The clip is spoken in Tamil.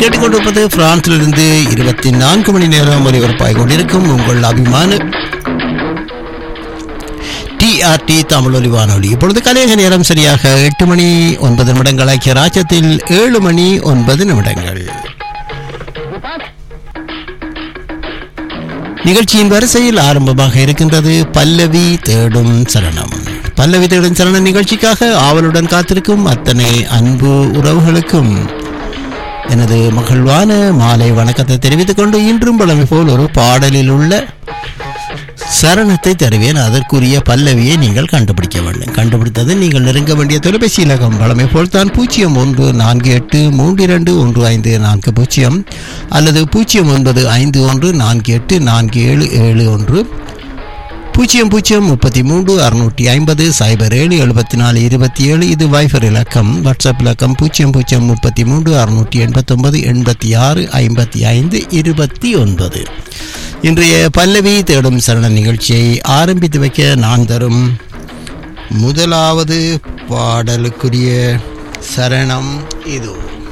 கேட்டுக்கொண்டிருப்பது பிரான்சிலிருந்து இருபத்தி நான்கு மணி நேரம் ஒலிபரப்பாய் கொண்டிருக்கும் உங்கள் அபிமான டிஆர்டி தமிழ் ஒலி வானொலி இப்பொழுது கலையக நேரம் சரியாக எட்டு மணி ஒன்பது நிமிடங்கள் ஐக்கிய ராஜ்யத்தில் ஏழு மணி ஒன்பது நிமிடங்கள் நிகழ்ச்சியின் வரிசையில் ஆரம்பமாக இருக்கின்றது பல்லவி தேடும் சரணம் பல்லவி தேடும் சரணம் நிகழ்ச்சிக்காக ஆவலுடன் காத்திருக்கும் அத்தனை அன்பு உறவுகளுக்கும் எனது மகிழ்வான மாலை வணக்கத்தை தெரிவித்துக் கொண்டு இன்றும் பழமை போல் ஒரு பாடலில் உள்ள சரணத்தை தருவேன் அதற்குரிய பல்லவியை நீங்கள் கண்டுபிடிக்க வேண்டும் கண்டுபிடித்தது நீங்கள் நெருங்க வேண்டிய தொலைபேசி இலக்கம் பழமை போல் தான் பூஜ்ஜியம் ஒன்று நான்கு எட்டு மூன்று இரண்டு ஒன்று ஐந்து நான்கு பூஜ்ஜியம் அல்லது பூஜ்ஜியம் ஒன்பது ஐந்து ஒன்று நான்கு எட்டு நான்கு ஏழு ஏழு ஒன்று பூஜ்ஜியம் பூஜ்ஜியம் முப்பத்தி மூன்று அறுநூற்றி ஐம்பது சைபர் ஏழு எழுபத்தி நாலு இருபத்தி ஏழு இது வைஃபர் இலக்கம் வாட்ஸ்அப் இலக்கம் பூஜ்ஜியம் பூஜ்ஜியம் முப்பத்தி மூன்று அறுநூற்றி எண்பத்தொன்பது எண்பத்தி ஆறு ஐம்பத்தி ஐந்து இருபத்தி ஒன்பது இன்றைய பல்லவி தேடும் சரண நிகழ்ச்சியை ஆரம்பித்து வைக்க நான் தரும் முதலாவது பாடலுக்குரிய சரணம் இது